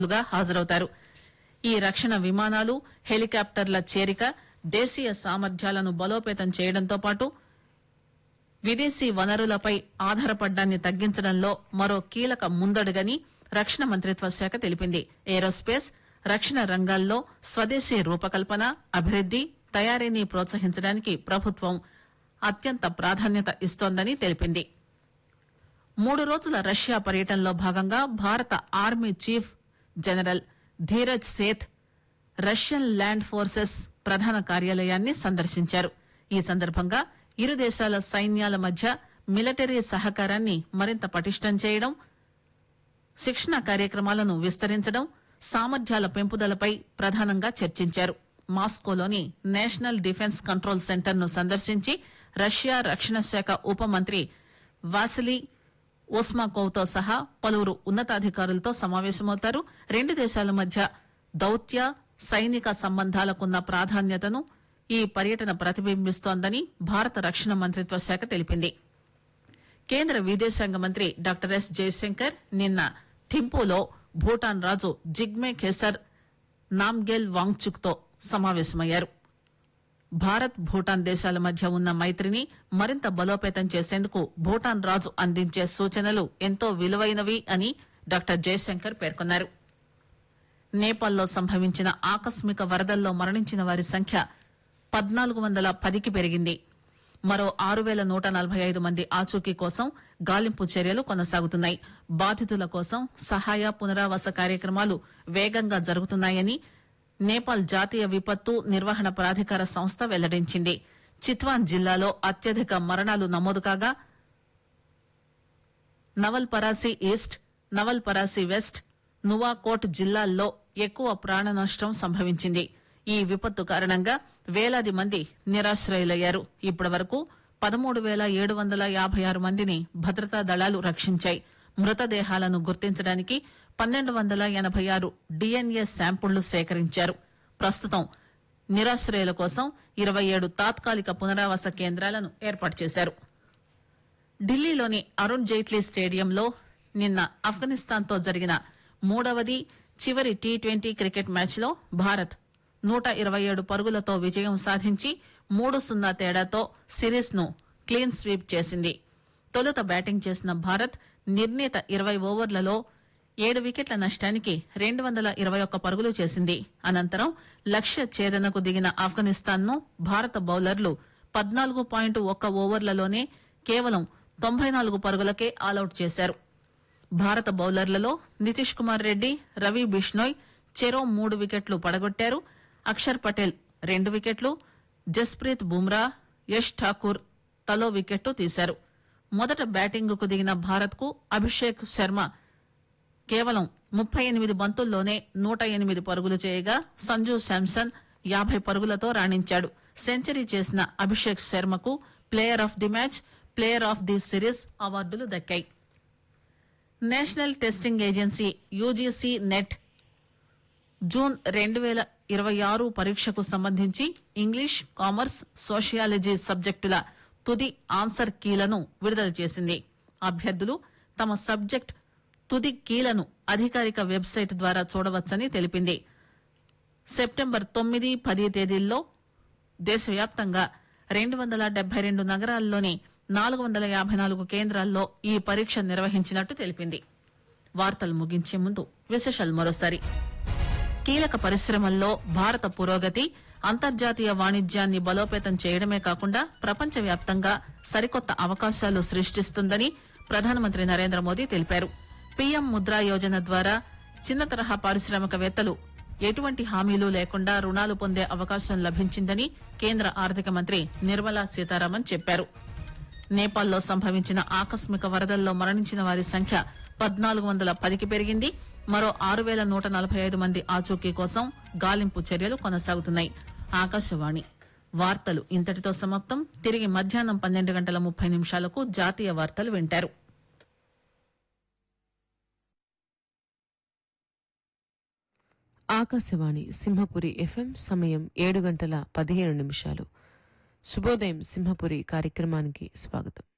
లుగా హాజరవుతారు ఈ రక్షణ విమానాలు హెలికాప్టర్ల చేరిక దేశీయ సామర్థ్యాలను బలోపేతం చేయడంతో పాటు విదేశీ వనరులపై ఆధారపడ్డాన్ని తగ్గించడంలో మరో కీలక ముందడుగని రక్షణ మంత్రిత్వ శాఖ తెలిపింది ఏరోస్పేస్ రక్షణ రంగాల్లో స్వదేశీ రూపకల్పన అభివృద్ది తయారీని ప్రోత్సహించడానికి ప్రభుత్వం అత్యంత ప్రాధాన్యత ఇస్తోందని తెలిపింది మూడు రోజుల రష్యా పర్యటనలో భాగంగా భారత army chief general Dheeraj Seth Russian land forces ప్రధాన కార్యాలయాన్ని సందర్శించారు ఈ సందర్భంగా ఇరు దేశాల సైన్యాల మధ్య మిలిటరీ సహకారాన్ని మరింత పటిష్టం చేయడం శిక్షణ కార్యక్రమాలను విస్తరించడం సామర్థ్యాల పెంపుదలపై ప్రధానంగా చర్చించారు మాస్కోలోని నేషనల్ డిఫెన్స్ కంట్రోల్ సెంటర్ ను సందర్శించి రష్యా రక్షణ శాఖ ఉప మంత్రి వాసిలీ ఓస్మాకోవ్ తో సహా పలువురు ఉన్నతాధికారులతో సమావేశమవుతారు రెండు దేశాల మధ్య దౌత్య సైనిక సంబంధాలకున్న ప్రాధాన్యతను ఈ పర్యటన ప్రతిబింబిస్తోందని భారత రక్షణ మంత్రిత్వ శాఖ తెలిపింది కేంద్ర విదేశాంగ మంత్రి డాక్టర్ ఎస్ జయశంకర్ నిన్న థింపూలో భూటాన్ రాజు జిగ్మే ఖేసర్ నామ్గెల్ వాంగ్చుక్ తో సమావేశమయ్యారు భారత్ భూటాన్ దేశాల మధ్య ఉన్న మైత్రిని మరింత బలోపేతం చేసేందుకు భూటాన్ రాజు అందించే సూచనలు ఎంతో విలువైనవి అని డాక్టర్ జయశంకర్ పేర్కొన్నారు నేపాల్లో సంభవించిన ఆకస్మిక వరదల్లో మరణించిన వారి సంఖ్య పద్నాలుగు వందల పదికి పెరిగింది మరో ఆరు పేల నూట నలభై ఐదు మంది ఆచూకీ కోసం గాలింపు చర్యలు కొనసాగుతున్నాయి బాధితుల కోసం సహాయ పునరావాస కార్యక్రమాలు వేగంగా జరుగుతున్నాయని నేపాల్ జాతీయ విపత్తు నిర్వహణ ప్రాధికార సంస్థ వెల్లడించింది చిత్వాన్ జిల్లాలో అత్యధిక మరణాలు నమోదు కాగా Nawalparasi east Nawalparasi west Nuwakot జిల్లాల్లో ఎక్కువ ప్రాణ నష్టం సంభవించింది ఈ విపత్తు కారణంగా వేలాది మంది నిరాశ్రయులయ్యారు ఇప్పటి వరకు పదమూడు పేల ఏడు వందల యాభై ఆరు మందిని భద్రతా దళాలు రక్షించాయి మృతదేహాలను గుర్తించడానికి పన్నెండు వందల ఎనభై ఆరు డిఎన్ఏ శాంపుళ్లు సేకరించారు ప్రస్తుతం నిరాశ్రయుల కోసం ఇరవై ఏడు తాత్కాలిక పునరావాస కేంద్రాలను ఏర్పాటు చేశారు ఢిల్లీలోని అరుణ్ జైట్లీ స్టేడియంలో నిన్న ఆఫ్ఘనిస్తాన్ తో జరిగిన మూడవది చివరి టీ ట్వంటీ క్రికెట్ మ్యాచ్ లో భారత్ నూట ఇరవై ఏడు పరుగులతో విజయం సాధించి మూడు సున్నా తేడాతో సిరీస్ ను క్లీన్ స్వీప్ చేసింది తొలుత బ్యాటింగ్ చేసిన భారత్ నిర్ణీత ఇరవై ఓవర్లలో ఏడు వికెట్ల నష్టానికి రెండు వందల ఇరవై ఒక్క పరుగులు చేసింది అనంతరం లక్ష్య ఛేదనకు దిగిన ఆఫ్ఘనిస్తాన్ ను భారత బౌలర్లు పద్నాలుగు పాయింట్ ఒక్క ఓవర్లలోనే కేవలం తొంభై నాలుగు పరుగులకే ఆలౌట్ చేశారు భారత బౌలర్లలో నితీష్ కుమార్ రెడ్డి రవి బిష్నోయ్ చెరో మూడు వికెట్లు పడగొట్టారు అక్షర్ పటేల్ రెండు వికెట్లు జస్ప్రీత్ బుమ్రా యష్ ఠాకూర్ తలో వికెట్టు తీశారు మొదట బ్యాటింగ్ కు దిగిన భారత్ కు అభిషేక్ శర్మ కేవలం ముప్పై ఎనిమిది బంతుల్లోనే నూట ఎనిమిది పరుగులు చేయగా సంజు శాంసన్ యాభై పరుగులతో రాణించాడు సెంచరీ చేసిన అభిషేక్ శర్మకు player of the match player of the series అవార్డులు దక్కాయి national testing agency UGC NET June రెండు పేల ఇరవై ఆరు పరీక్షకు సంబంధించి ఇంగ్లీష్ కామర్స్ సోషియాలజీ సబ్జెక్టుల తుది ఆన్సర్ కీలను విడుదల చేసింది అభ్యర్థులు తమ సబ్జెక్ట్ తుది కీలను అధికారిక వెబ్సైట్ ద్వారా చూడవచ్చని తెలిపింది సెప్టెంబర్ తొమ్మిది పది తేదీల్లో దేశవ్యాప్తంగా రెండు వందల డెబ్బై రెండు నగరాల్లోని నాలుగు వందల యాభై నాలుగు కేంద్రాల్లో ఈ పరీక్ష నిర్వహించినట్టు తెలిపింది వార్తలు ముగించే ముందు విశేషాలు మరోసారి కీలక పరిశ్రమల్లో భారత పురోగతి అంతర్జాతీయ వాణిజ్యాన్ని బలోపేతం చేయడమే కాకుండా ప్రపంచవ్యాప్తంగా సరికొత్త అవకాశాలు సృష్టిస్తుందని ప్రధానమంత్రి నరేంద్ర మోదీ తెలిపారు పీఎం ముద్రా యోజన ద్వారా చిన్న తరహా పారిశ్రామికవేత్తలు ఎటువంటి హామీలు లేకుండా రుణాలు పొందే అవకాశం లభించిందని కేంద్ర ఆర్థిక మంత్రి నిర్మలా సీతారామన్ చెప్పారు నేపాల్లో సంభవించిన ఆకస్మిక వరదల్లో మరణించిన వారి సంఖ్య పద్నాలుగు వందల పదికి పెరిగింది మరో ఆరు వేల నూట నలభై ఐదు మంది ఆచూకీ కోసం గాలింపు చర్యలు కొనసాగుతున్నాయి ఆకాశవాణి వార్తలు ఇంతటితో సమాప్తం తిరిగి మధ్యాహ్నం పన్నెండు గంటల ముప్పై నిమిషాలకు జాతీయ వార్తలు వింటారు ఆకాశవాణి సింహపురి ఎఫ్ఎం సమయం ఏడు గంటల పదిహేను నిమిషాలు శుభోదయం సింహపురి కార్యక్రమానికి స్వాగతం